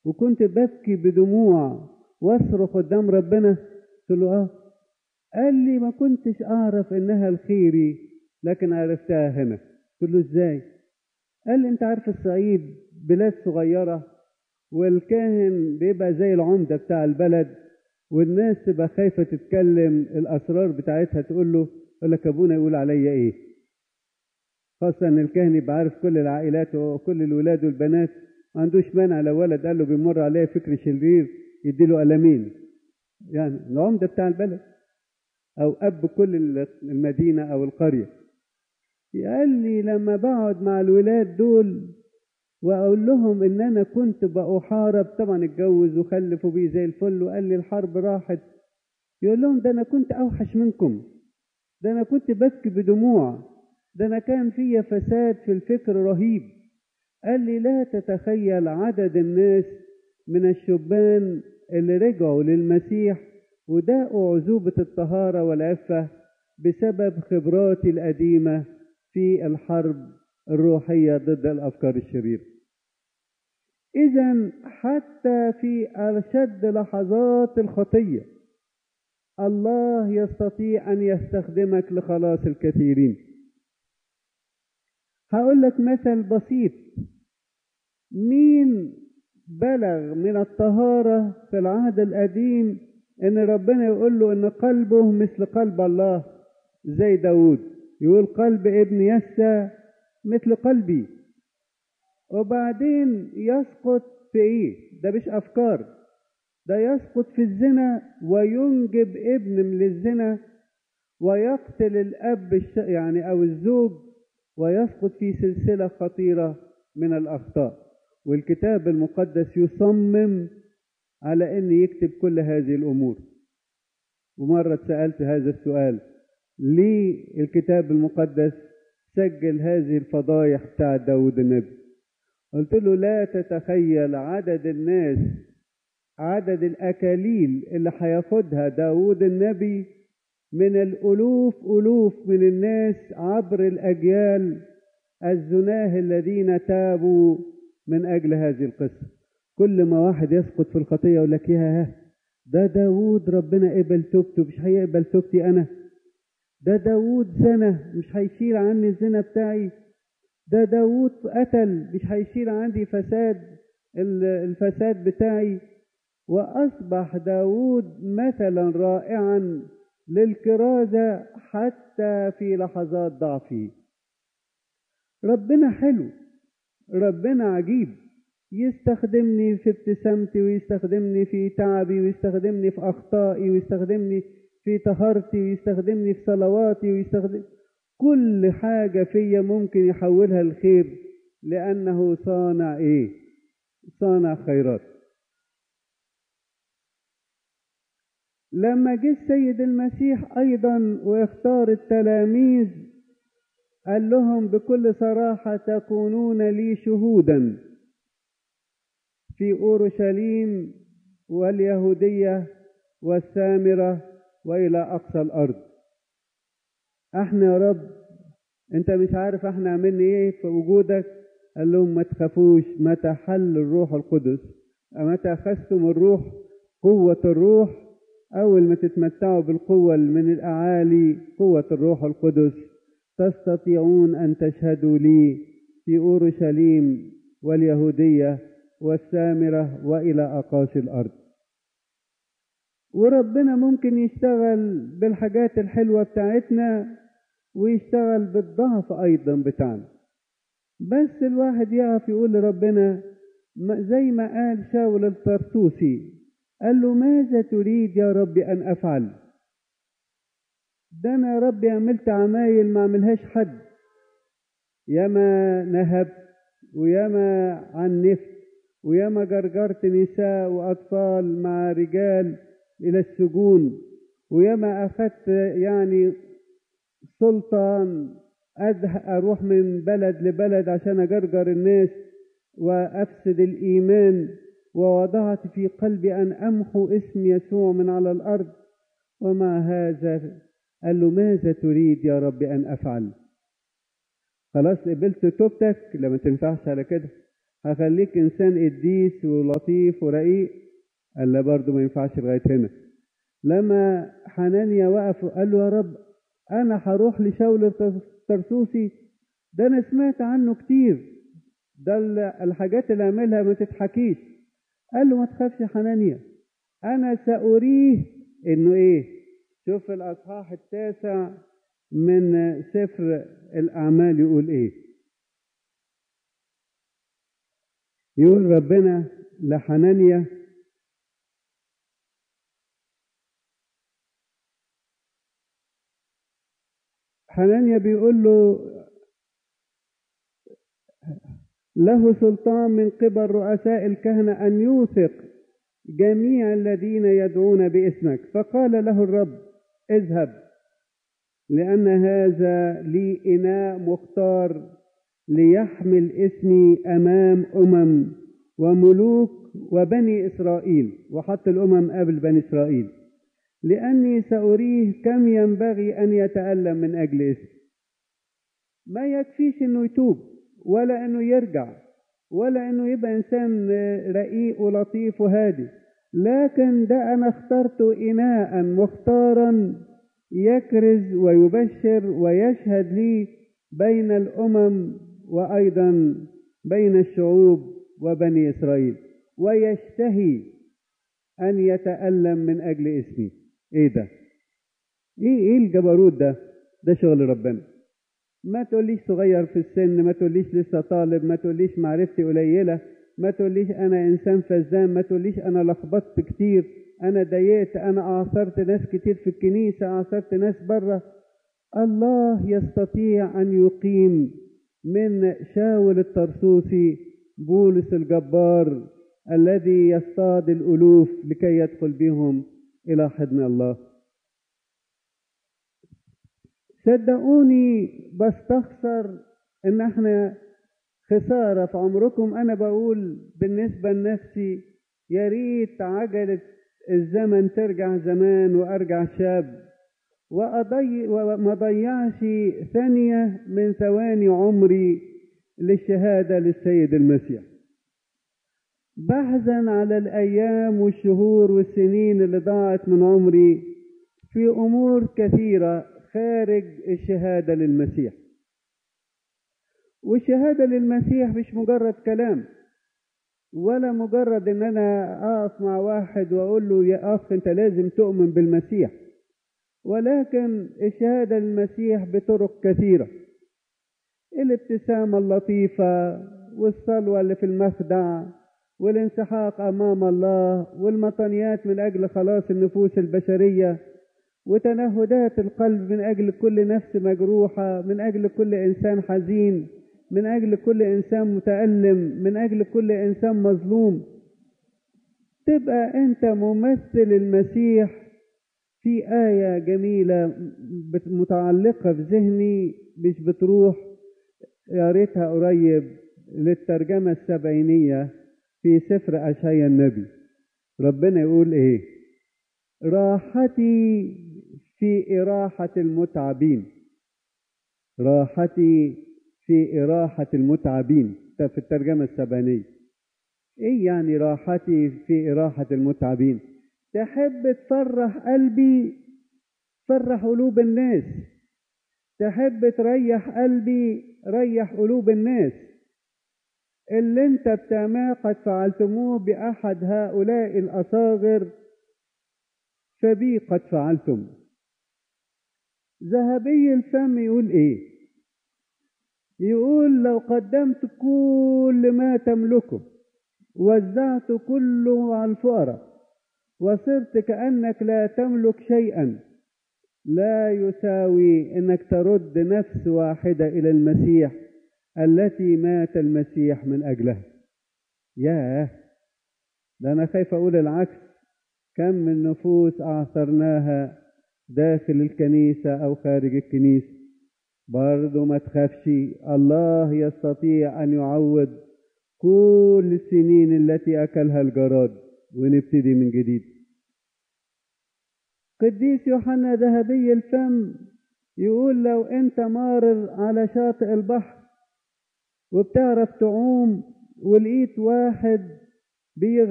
وكنت ببكي بدموع واصرخ قدام ربنا قلت له اه قال لي ما كنتش اعرف انها الخيري لكن عرفتها هنا قلت له ازاي قال لي انت عارف الصعيد بلاد صغيره والكاهن بيبقى زي العمده بتاع البلد والناس تبقى خايفه تتكلم الاسرار بتاعتها تقول له يقول لك ابونا يقول عليا ايه خاصة ان الكاهن يبقى عارف كل العائلات وكل الولاد والبنات ما عندوش مانع لو ولد قال له بيمر عليه فكر شرير يديله قلمين يعني العمدة بتاع البلد او اب كل المدينة او القرية قال لي لما بقعد مع الولاد دول واقول لهم ان انا كنت بأحارب طبعا اتجوز وخلف وبيه زي الفل وقال لي الحرب راحت يقول لهم ده انا كنت اوحش منكم ده انا كنت ببكي بدموع ده انا كان فيا فساد في الفكر رهيب قال لي لا تتخيل عدد الناس من الشبان اللي رجعوا للمسيح وداقوا عذوبة الطهارة والعفة بسبب خبراتي القديمة في الحرب الروحية ضد الأفكار الشريرة إذا حتى في أشد لحظات الخطية الله يستطيع أن يستخدمك لخلاص الكثيرين هقول لك مثل بسيط مين بلغ من الطهارة في العهد القديم ان ربنا يقول له ان قلبه مثل قلب الله زي داود يقول قلب ابن يسى مثل قلبي وبعدين يسقط في ايه ده مش افكار ده يسقط في الزنا وينجب ابن من الزنا ويقتل الاب يعني او الزوج ويسقط في سلسلة خطيرة من الأخطاء والكتاب المقدس يصمم على أن يكتب كل هذه الأمور ومرة سألت هذا السؤال ليه الكتاب المقدس سجل هذه الفضايح بتاع داود النبي قلت له لا تتخيل عدد الناس عدد الأكاليل اللي هياخدها داود النبي من الألوف ألوف من الناس عبر الأجيال الزناه الذين تابوا من أجل هذه القصة كل ما واحد يسقط في الخطية يقول لك يا ده داود ربنا قبل توبته مش هيقبل توبتي أنا ده داود زنى مش هيشيل عني الزنا بتاعي ده داود قتل مش هيشيل عندي فساد الفساد بتاعي وأصبح داود مثلا رائعا للكرازة حتى في لحظات ضعفي ربنا حلو ربنا عجيب يستخدمني في ابتسامتي ويستخدمني في تعبي ويستخدمني في أخطائي ويستخدمني في طهارتي ويستخدمني في صلواتي ويستخدم كل حاجة فيا ممكن يحولها الخير لأنه صانع إيه؟ صانع خيرات لما جه السيد المسيح ايضا واختار التلاميذ قال لهم بكل صراحه تكونون لي شهودا في اورشليم واليهوديه والسامره والى اقصى الارض احنا يا رب انت مش عارف احنا عملنا ايه في وجودك قال لهم ما تخافوش متى حل الروح القدس متى اخذتم الروح قوه الروح أول ما تتمتعوا بالقوة من الأعالي قوة الروح القدس تستطيعون أن تشهدوا لي في أورشليم واليهودية والسامرة وإلى أقاصي الأرض وربنا ممكن يشتغل بالحاجات الحلوة بتاعتنا ويشتغل بالضعف أيضا بتاعنا بس الواحد يقف يقول لربنا زي ما قال شاول الطرطوسي قال له ماذا تريد يا رب أن أفعل ده أنا يا رب عملت عمايل ما عملهاش حد ياما نهبت وياما عنفت وياما جرجرت نساء وأطفال مع رجال إلى السجون وياما أخذت يعني سلطان أروح من بلد لبلد عشان أجرجر الناس وأفسد الإيمان ووضعت في قلبي أن أمحو اسم يسوع من على الأرض ومع هذا قال له ماذا تريد يا رب أن أفعل خلاص قبلت توبتك لما تنفعش على كده هخليك إنسان قديس ولطيف ورقيق قال له برضه ما ينفعش لغاية هنا لما حنانيا وقف قال له يا رب أنا هروح لشاول الطرسوسي ده أنا سمعت عنه كتير ده الحاجات اللي عملها ما تتحكيش قال له ما تخافش يا حنانيا أنا سأريه إنه إيه شوف الأصحاح التاسع من سفر الأعمال يقول إيه يقول ربنا لحنانيا حنانيا بيقول له له سلطان من قبل رؤساء الكهنة أن يوثق جميع الذين يدعون باسمك فقال له الرب اذهب لأن هذا لي إناء مختار ليحمل اسمي أمام أمم وملوك وبني إسرائيل وحط الأمم قبل بني إسرائيل لأني سأريه كم ينبغي أن يتألم من أجل اسمي ما يكفيش إنه يتوب ولا إنه يرجع ولا إنه يبقى إنسان رقيق ولطيف وهادي لكن ده أنا اخترت إناء مختارا يكرز ويبشر ويشهد لي بين الأمم وأيضا بين الشعوب وبني إسرائيل ويشتهي أن يتألم من أجل اسمي إيه ده؟ إيه إيه الجبروت ده؟ ده شغل ربنا ما تقوليش صغير في السن ما تقوليش لسه طالب ما تقوليش معرفتي قليلة ما تقوليش أنا إنسان فزان ما تقوليش أنا لخبطت كتير أنا ضايقت أنا أعصرت ناس كتير في الكنيسة أعصرت ناس بره الله يستطيع أن يقيم من شاول الطرسوسي بولس الجبار الذي يصطاد الألوف لكي يدخل بهم إلى حضن الله صدقوني بستخسر ان احنا خسارة في عمركم انا بقول بالنسبة لنفسي يا ريت عجلة الزمن ترجع زمان وارجع شاب وأضي وما ضيعش ثانية من ثواني عمري للشهادة للسيد المسيح بحزن على الأيام والشهور والسنين اللي ضاعت من عمري في أمور كثيرة خارج الشهادة للمسيح والشهادة للمسيح مش مجرد كلام ولا مجرد ان انا اقف مع واحد واقول له يا اخ انت لازم تؤمن بالمسيح ولكن الشهادة للمسيح بطرق كثيرة الابتسامة اللطيفة والصلوة اللي في المخدع والانسحاق أمام الله والمطنيات من أجل خلاص النفوس البشرية وتنهدات القلب من أجل كل نفس مجروحة من أجل كل إنسان حزين من أجل كل إنسان متألم من أجل كل إنسان مظلوم تبقى أنت ممثل المسيح في آية جميلة متعلقة في ذهني مش بتروح قريتها قريب للترجمة السبعينية في سفر أشعيا النبي ربنا يقول إيه راحتي في إراحة المتعبين راحتي في إراحة المتعبين في الترجمة السبعينية إيه يعني راحتي في إراحة المتعبين تحب تفرح قلبي فرح قلوب الناس تحب تريح قلبي ريح قلوب الناس اللي انت بتعماه قد فعلتموه بأحد هؤلاء الأصاغر فبي قد فعلتم ذهبي الفم يقول ايه يقول لو قدمت كل ما تملكه وزعت كله على الفقراء وصرت كأنك لا تملك شيئا لا يساوي انك ترد نفس واحدة الى المسيح التي مات المسيح من اجلها ياه ده انا خايف اقول العكس كم من نفوس اعثرناها داخل الكنيسة او خارج الكنيسة برضو ما تخافش الله يستطيع ان يعوض كل السنين التي اكلها الجراد ونبتدي من جديد قديس يوحنا ذهبي الفم يقول لو انت مارر على شاطئ البحر وبتعرف تعوم ولقيت واحد بيغ